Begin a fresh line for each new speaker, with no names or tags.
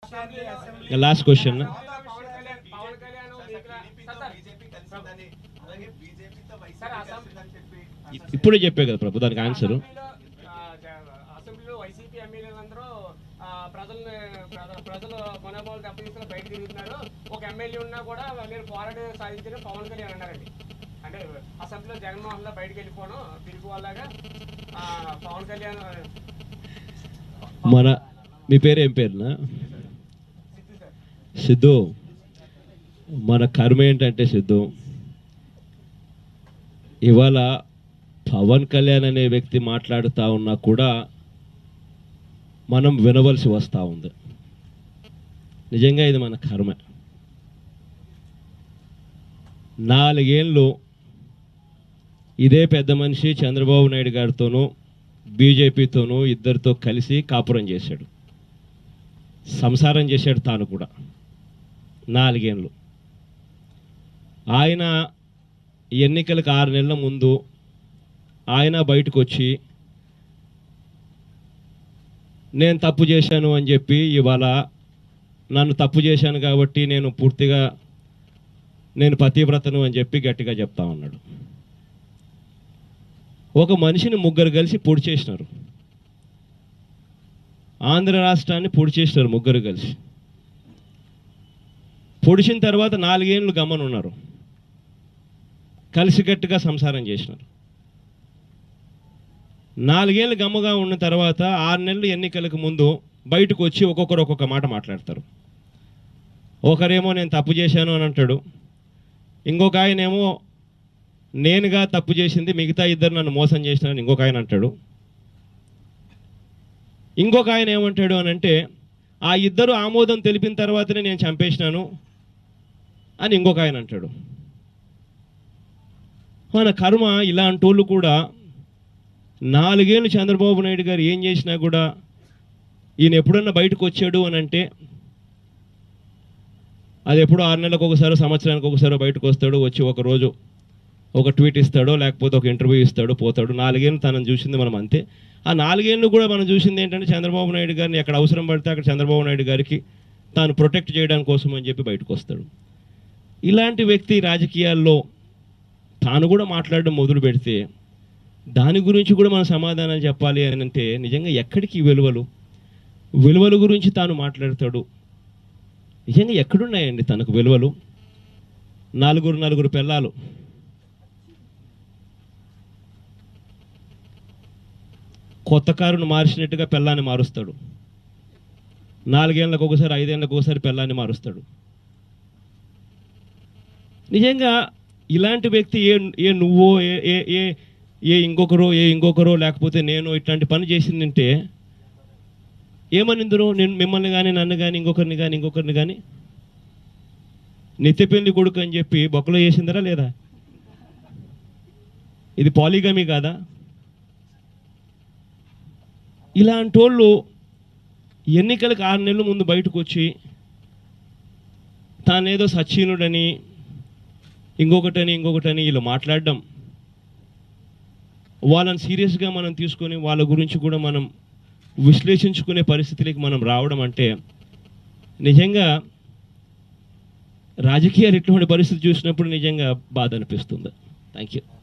last question
Pawan Kalyan Pawan Kalyan మిగతా- sir, sir, sir, assembly-
ఇప్పుడే చెప్పే కదా ప్రభు దానికి ఆన్సర్
అసెంబ్లీలో, ఆ, జ- అసెంబ్లీలో వైసీపీ ఎమ్మెల్యేలందరూ ఆ, ప్రజల్ని ప్రజ- ప్రజలు మనోభావాలు దెబ్బతీసుకుని బయట తిరుగుతున్నారు ఒక ఎమ్మెల్యే ఉన్నా కూడా నేను పోరాడి సాధించిన పవన్ కళ్యాణ్ అన్నారండి అంటే అసెంబ్లీలో జగన్మోహన్ రెడ్డి బయటకు వెళ్ళిపోను తిరిగి వాళ్ళగా ఆ, పవన్ కళ్యాణ్
మన మీ పేరు ఏం పేరునా
సిద్ధు సార్
సిద్ధు మన కర్మ ఏంటంటే సిద్ధు ఇవాళ పవన్ కళ్యాణ్ అనే వ్యక్తి మాట్లాడుతూ ఉన్నా కూడా మనం వినవలసి వస్తూ ఉంది నిజంగా ఇది మన కర్మ నాలుగేళ్ళు ఇదే పెద్ద మనిషి చంద్రబాబు నాయుడు గారితోనూ బీజేపీతోనూ ఇద్దరితో కలిసి కాపురం చేశాడు సంసారం చేశాడు తాను కూడా నాలుగేళ్ళు ఆయన ఎన్నికలకు ఆరు నెలల ముందు ఆయన బయటకు వచ్చి నేను తప్పు చేశాను అని చెప్పి ఇవాళ నన్ను తప్పు చేశాను కాబట్టి నేను పూర్తిగా నేను పతివ్రతను అని చెప్పి గట్టిగా చెప్తా ఉన్నాడు ఒక మనిషిని ముగ్గురు కలిసి పొడి చేసినారు ఆంధ్ర రాష్ట్రాన్ని పొడి చేసినారు ముగ్గురు కలిసి పొడిచిన తర్వాత నాలుగేళ్ళు గమ్మన ఉన్నారు కలిసికట్టుగా సంసారం చేసినారు నాలుగేళ్ళు గమ్మగా ఉన్న తర్వాత ఆరు నెలలు ఎన్నికలకు ముందు బయటకు వచ్చి ఒక్కొక్కరు ఒక్కొక్క మాట మాట్లాడతారు ఒకరేమో నేను తప్పు చేశాను అని అంటాడు ఇంకొక ఆయనేమో నేనుగా తప్పు చేసింది మిగతా ఇద్దరు నన్ను మోసం చేసినారని ఇంకొక ఆయన అంటాడు ఇంకొక ఆయన ఏమంటాడు అని అంటే ఆ ఇద్దరు ఆమోదం తెలిపిన తర్వాతనే నేను చంపేసినాను అని ఇంకొక ఆయన అంటాడు మన కర్మ ఇలాంటి వాళ్ళు కూడా నాలుగేళ్ళు చంద్రబాబు నాయుడు గారు ఏం చేసినా కూడా ఈయన ఎప్పుడన్నా బయటకు వచ్చాడు అని అంటే అది ఎప్పుడో ఆరు నెలలకు ఒకసారి సంవత్సరానికి ఒకసారి బయటకు వస్తాడు వచ్చి ఒక రోజు ఒక ట్వీట్ ఇస్తాడో లేకపోతే ఒక ఇంటర్వ్యూ ఇస్తాడో పోతాడు నాలుగేళ్ళు తనను చూసింది మనం అంతే ఆ నాలుగేళ్ళు కూడా మనం చూసింది ఏంటంటే చంద్రబాబు నాయుడు గారిని ఎక్కడ అవసరం పడితే అక్కడ చంద్రబాబు నాయుడు గారికి తాను ప్రొటెక్ట్ చేయడానికి కోసం అని చెప్పి బయటకు వస్తాడు ఇలాంటి వ్యక్తి రాజకీయాల్లో తాను కూడా మాట్లాడడం మొదలు పెడితే దాని గురించి కూడా మనం సమాధానం చెప్పాలి అని అంటే నిజంగా ఎక్కడికి ఈ విలువలు విలువల గురించి తాను మాట్లాడతాడు నిజంగా ఎక్కడున్నాయండి తనకు విలువలు నలుగురు నలుగురు పిల్లలు కొత్త కారును మార్చినట్టుగా పిల్లాన్ని మారుస్తాడు నాలుగేళ్ళకు ఒకసారి ఐదేళ్ళకు ఒకసారి పిల్లాన్ని మారుస్తాడు నిజంగా ఇలాంటి వ్యక్తి ఏ ఏ నువ్వో ఏ ఏ ఏ ఏ ఇంకొకరో ఏ ఇంకొకరో లేకపోతే నేను ఇట్లాంటి పని చేసిందంటే ఏమనిందరో నేను మిమ్మల్ని కానీ నన్ను కానీ ఇంకొకరిని కానీ ఇంకొకరిని కానీ నిత్య పెళ్లి కొడుకు అని చెప్పి బొక్కలో చేసిందరా లేదా ఇది పాలిగమి కాదా ఇలాంటి వాళ్ళు ఎన్నికలకు ఆరు నెలల ముందు బయటకు వచ్చి తానేదో సచ్చీనుడని ఇంకొకటని ఇంకొకటని వీళ్ళు మాట్లాడడం వాళ్ళని సీరియస్గా మనం తీసుకొని వాళ్ళ గురించి కూడా మనం విశ్లేషించుకునే పరిస్థితికి మనం రావడం అంటే నిజంగా రాజకీయాలు ఇటువంటి పరిస్థితి చూసినప్పుడు నిజంగా బాధ అనిపిస్తుంది థ్యాంక్ యూ